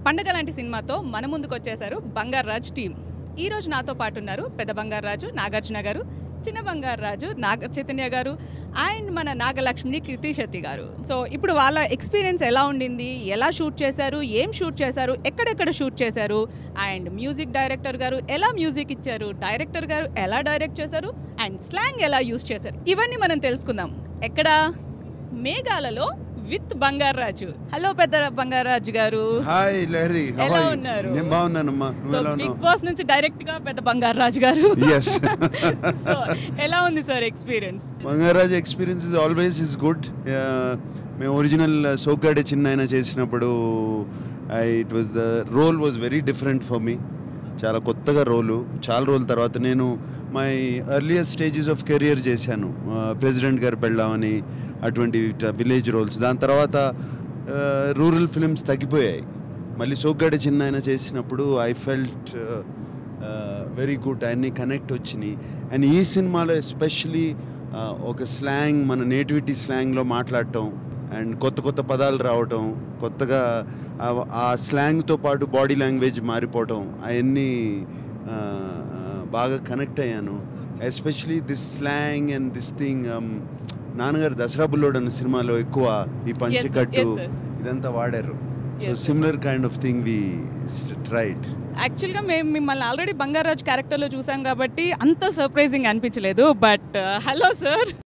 పండగ లాంటి సినిమాతో మన ముందుకు వచ్చేసారు బంగారు రాజ్ టీం ఈ రోజు నాతో పాటు ఉన్నారు పెద్ద బంగారు రాజు నాగార్జున గారు చిన్న బంగారు రాజు నాగ చైతన్య గారు అండ్ మన నాగలక్ష్మి కీర్తి శెట్టి గారు సో ఇప్పుడు వాళ్ళ ఎక్స్పీరియన్స్ ఎలా ఉండింది ఎలా షూట్ చేశారు ఏం షూట్ చేశారు ఎక్కడెక్కడ షూట్ చేశారు అండ్ మ్యూజిక్ డైరెక్టర్ గారు ఎలా మ్యూజిక్ ఇచ్చారు డైరెక్టర్ గారు ఎలా డైరెక్ట్ చేశారు అండ్ స్లాంగ్ ఎలా యూస్ చేశారు ఇవన్నీ మనం తెలుసుకుందాం ఎక్కడ మేఘాలలో విత్ బంగారాజు హలో పెద్ద బంగారాజు గారు హాయ్ లహరి how ఎలా are you? ఉన్నారు? నేను బాగున్నానమ్మా నువ్వు సో ఎలా బిగ్ ఉన్నావు బాస్ నుంచి డైరెక్ట్ గా పెద్ద బంగారాజు గారు ఎస్ సో ఎలా ఉంది sir experience Bangaraj experience is always is good మేము ఒరిజినల్ సోగ్గాడే చిన్న ఆయన చేసినప్పుడు I it was the role was very different for me చాలా కొత్తగా రోలు చాలా రోజుల తర్వాత నేను my earlier stages of career చేశాను ప్రెసిడెంట్ గారు పెళ్ళామని అటువంటి విలేజ్ రోల్స్ దాని తర్వాత రూరల్ ఫిల్మ్స్ తగ్గిపోయాయి మళ్ళీ సోగ్గాడే చిన్న ఆయన చేసినప్పుడు ఐ ఫెల్ట్ వెరీ గుడ్ అన్నీ కనెక్ట్ వచ్చినాయి అండ్ ఈ సినిమాలో ఎస్పెషలీ ఒక స్లాంగ్ మన నేటివిటీ స్లాంగ్లో మాట్లాడటం అండ్ కొత్త కొత్త పదాలు రావటం కొత్తగా ఆ- ఆ స్లాంగ్తో పాటు బాడీ లాంగ్వేజ్ మారిపోవటం అవన్నీ ఆ, ఆ, బాగా కనెక్ట్ అయ్యాను especially this slang and this thing నాన్నగారు దసరా బుల్లోడు అన్న సినిమాలో ఎక్కువ ఈ పంచకట్టు yes, sir. ఇదంతా వాడారు so Yes, sir. Similar kind of thing we tried యాక్చువల్గా మేము మిమ్మల్ని ఆల్రెడీ బంగారాజు క్యారెక్టర్లో చూసాం కాబట్టి అంత సర్ప్రైజింగ్ అనిపించలేదు బట్ హలో సార్